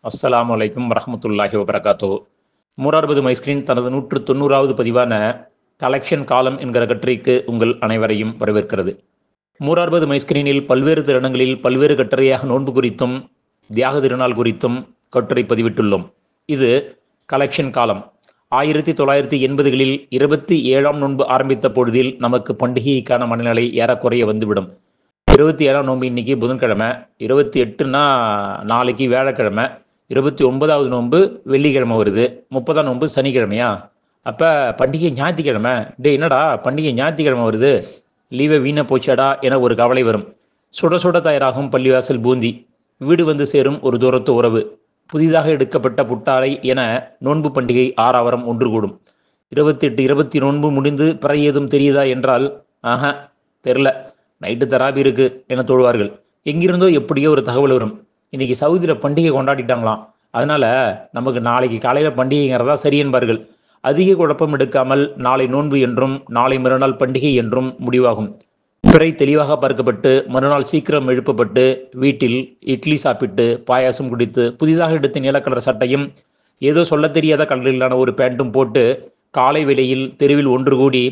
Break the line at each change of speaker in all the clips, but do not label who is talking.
அஸ்ஸலாமு அலைக்கும் வரஹ்மத்துல்லாஹி வபரகாத்தோ மூரார்பது மைஸ்கிரீன் தனது நூற்று தொண்ணூறாவது பதிவான கலெக்ஷன் காலம் என்கிற கட்டுரைக்கு உங்கள் அனைவரையும் வரவேற்கிறது மூரார்பது மைஸ்கிரீனில் பல்வேறு தருணங்களில் பல்வேறு கட்டுரையாக நோன்பு குறித்தும் தியாக திருநாள் குறித்தும் கட்டுரை பதிவிட்டுள்ளோம் இது கலெக்ஷன் காலம் ஆயிரத்தி தொள்ளாயிரத்தி எண்பதுகளில் இருபத்தி ஏழாம் நோன்பு ஆரம்பித்த பொழுதில் நமக்கு பண்டிகைக்கான மனநிலை ஏறக்குறைய வந்துவிடும் இருபத்தி ஏழாம் நோன்பு இன்னைக்கு புதன்கிழமை இருபத்தி எட்டுனா நாளைக்கு வியாழக்கிழமை இருபத்தி ஒன்பதாவது நோன்பு வெள்ளிக்கிழமை வருது முப்பதாம் நோன்பு சனிக்கிழமையா அப்போ பண்டிகை ஞாயிற்றுக்கிழமை டே என்னடா பண்டிகை ஞாயிற்றுக்கிழமை வருது லீவை வீண போச்சாடா என ஒரு கவலை வரும் சுட சுட தயாராகும் பள்ளிவாசல் பூந்தி வீடு வந்து சேரும் ஒரு தூரத்து உறவு புதிதாக எடுக்கப்பட்ட புட்டாளை என நோன்பு பண்டிகை ஆறாவரம் ஒன்று கூடும் இருபத்தி எட்டு இருபத்தி நோன்பு முடிந்து பிற ஏதும் தெரியுதா என்றால் ஆஹா தெரில நைட்டு தராபி இருக்கு என தொழுவார்கள் எங்கிருந்தோ எப்படியோ ஒரு தகவல் வரும் இன்னைக்கு சவுதியில் பண்டிகை கொண்டாடிட்டாங்களாம் அதனால நமக்கு நாளைக்கு காலையில் பண்டிகைங்கிறதா சரி என்பார்கள் அதிக குழப்பம் எடுக்காமல் நாளை நோன்பு என்றும் நாளை மறுநாள் பண்டிகை என்றும் முடிவாகும் பிறை தெளிவாக பார்க்கப்பட்டு மறுநாள் சீக்கிரம் எழுப்பப்பட்டு வீட்டில் இட்லி சாப்பிட்டு பாயாசம் குடித்து புதிதாக எடுத்த நீலக்கலர் சட்டையும் ஏதோ சொல்லத் தெரியாத கலரிலான ஒரு பேண்ட்டும் போட்டு காலை வேளையில் தெருவில் ஒன்று கூடி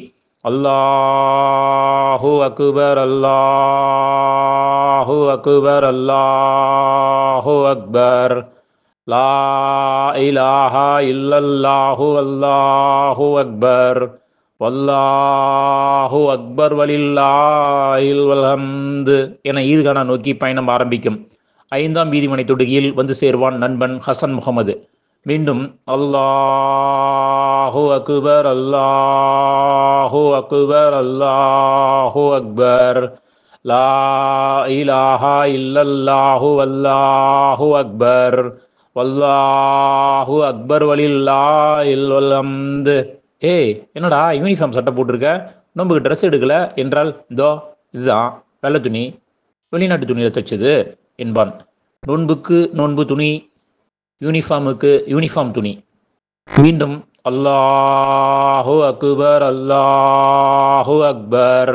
அல்லாஹு அக்பர் அல்லாஹு அக்பர் அல்லாஹு அக்பர் லா இலாஹா இல்லல்லாஹு அல்லாஹு அக்பர் வல்லாஹு அக்பர் வலில்லாஹில் வல்ஹம்து என ஈதுகானா நோக்கி பயணம் ஆரம்பிக்கும் ஐந்தாம் வீதிமனை தொடுகையில் வந்து சேர்வான் நண்பன் ஹசன் முகமது மீண்டும் அல்லாஹு அக்பர் அல்லாஹு அக்பர் அல்லாஹு அக்பர் லா இலாஹா இல்லல்லாஹு வல்லாஹு அக்பர் வல்லாஹு அக்பர் வலில்லாஹில் வல்ஹம்து ஏய் என்னடா யூனிஃபார்ம் சட்டை போட்டிருக்க நோம்புக்கு ட்ரெஸ் எடுக்கல என்றால் இதோ இதுதான் வெள்ளை துணி வெளிநாட்டு துணியில் தைச்சது என்பான் நோன்புக்கு நோன்பு துணி யூனிஃபார்முக்கு யூனிஃபார்ம் துணி மீண்டும் அல்லாஹு அக்பர் அல்லாஹு அக்பர்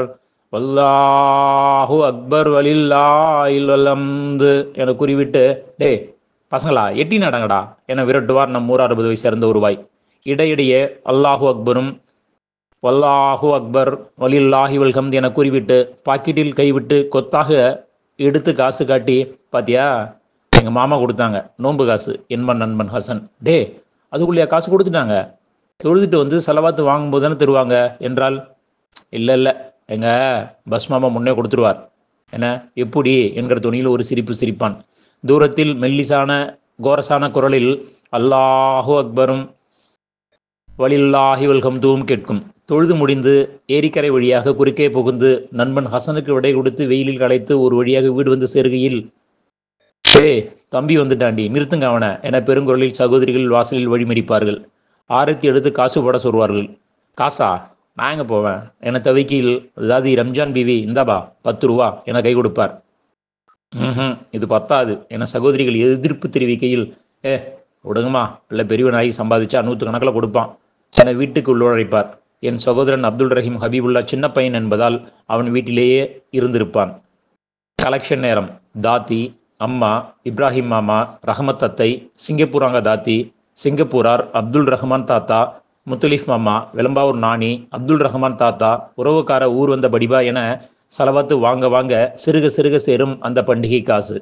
வல்லாஹு அக்பர் வலில்லாஹில் வல்லம்து என குறிவிட்டு டேய் பசங்களா எட்டி நடங்கடா என விரட்டுவார் நம் ஊர் அறுபது வயசு சேர்ந்த ஒரு வாய் இடையிடையே அல்லாஹு அக்பரும் வல்லாஹு அக்பர் வலில்லாஹி வல்கம் என கூறிவிட்டு பாக்கெட்டில் கைவிட்டு கொத்தாக எடுத்து காசு காட்டி பாத்தியா எங்கள் மாமா கொடுத்தாங்க நோன்பு காசு என்பன் நண்பன் ஹசன் டே அதுக்குள்ளேயா காசு கொடுத்துட்டாங்க தொழுதுட்டு வந்து செலவாத்து வாங்கும்போது தானே தருவாங்க என்றால் இல்லை இல்லை எங்கள் பஸ் மாமா முன்னே கொடுத்துருவார் என எப்படி என்கிற துணியில் ஒரு சிரிப்பு சிரிப்பான் தூரத்தில் மெல்லிசான கோரசான குரலில் அல்லாஹு அக்பரும் வலில்லாஹி வல்ஹம்துவும் கேட்கும் தொழுது முடிந்து ஏரிக்கரை வழியாக குறுக்கே புகுந்து நண்பன் ஹசனுக்கு விடை கொடுத்து வெயிலில் களைத்து ஒரு வழியாக வீடு வந்து சேருகையில் ஏ தம்பி வந்துட்டாண்டி நிறுத்துங்க அவனை என பெருங்குரலில் சகோதரிகள் வாசலில் வழிமறிப்பார்கள் ஆரத்தி எடுத்து காசு போட சொல்வார்கள் காசா நான் எங்கே போவேன் என தவிக்கையில் அதாவது ரம்ஜான் பிவி இந்தாபா பத்து ரூபா என கை கொடுப்பார் ம் இது பத்தாது என சகோதரிகள் எதிர்ப்பு தெரிவிக்கையில் ஏ விடுங்கம்மா பிள்ளை பெரியவனாகி சம்பாதிச்சா நூற்று கணக்கில் கொடுப்பான் என வீட்டுக்கு உள்ளழைப்பார் என் சகோதரன் அப்துல் ரஹீம் ஹபீபுல்லா சின்ன பையன் என்பதால் அவன் வீட்டிலேயே இருந்திருப்பான் கலெக்ஷன் நேரம் தாத்தி அம்மா இப்ராஹிம் மாமா ரஹமத் அத்தை சிங்கப்பூராங்க தாத்தி சிங்கப்பூரார் அப்துல் ரஹ்மான் தாத்தா முத்தலிஃப் மாமா விளம்பாவூர் நாணி அப்துல் ரஹ்மான் தாத்தா உறவுக்கார ஊர் வந்த படிபா என செலவாத்து வாங்க வாங்க சிறுக சிறுக சேரும் அந்த பண்டிகை காசு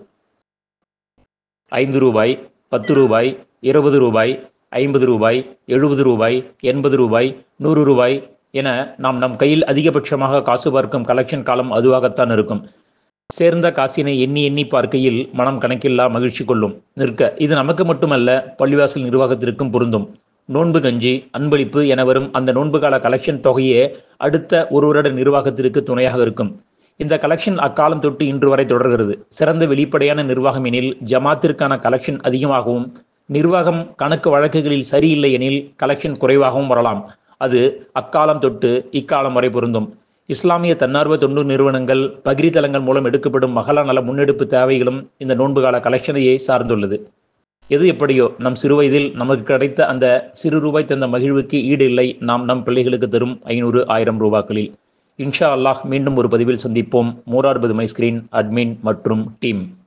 ஐந்து ரூபாய் பத்து ரூபாய் இருபது ரூபாய் ஐம்பது ரூபாய் எழுபது ரூபாய் எண்பது ரூபாய் நூறு ரூபாய் என நாம் நம் கையில் அதிகபட்சமாக காசு பார்க்கும் கலெக்ஷன் காலம் அதுவாகத்தான் இருக்கும் சேர்ந்த காசினை எண்ணி எண்ணி பார்க்கையில் மனம் கணக்கில்லா மகிழ்ச்சி கொள்ளும் நிற்க இது நமக்கு மட்டுமல்ல பள்ளிவாசல் நிர்வாகத்திற்கும் பொருந்தும் நோன்பு கஞ்சி அன்பளிப்பு என வரும் அந்த நோன்பு கால கலெக்ஷன் தொகையே அடுத்த ஒரு வருட நிர்வாகத்திற்கு துணையாக இருக்கும் இந்த கலெக்ஷன் அக்காலம் தொட்டு இன்று வரை தொடர்கிறது சிறந்த வெளிப்படையான நிர்வாகம் எனில் ஜமாத்திற்கான கலெக்ஷன் அதிகமாகவும் நிர்வாகம் கணக்கு வழக்குகளில் சரியில்லை எனில் கலெக்ஷன் குறைவாகவும் வரலாம் அது அக்காலம் தொட்டு இக்காலம் வரை பொருந்தும் இஸ்லாமிய தன்னார்வ தொண்டு நிறுவனங்கள் பகிரி தளங்கள் மூலம் எடுக்கப்படும் மகள நல முன்னெடுப்பு தேவைகளும் இந்த நோன்பு கால கலெக்ஷனையே சார்ந்துள்ளது எது எப்படியோ நம் சிறுவயதில் நமக்கு கிடைத்த அந்த சிறு ரூபாய் தந்த மகிழ்வுக்கு ஈடு இல்லை நாம் நம் பிள்ளைகளுக்கு தரும் ஐநூறு ஆயிரம் ரூபாக்களில் இன்ஷா அல்லாஹ் மீண்டும் ஒரு பதிவில் சந்திப்போம் மூரார்பது மை ஸ்கிரீன் அட்மின் மற்றும் டீம்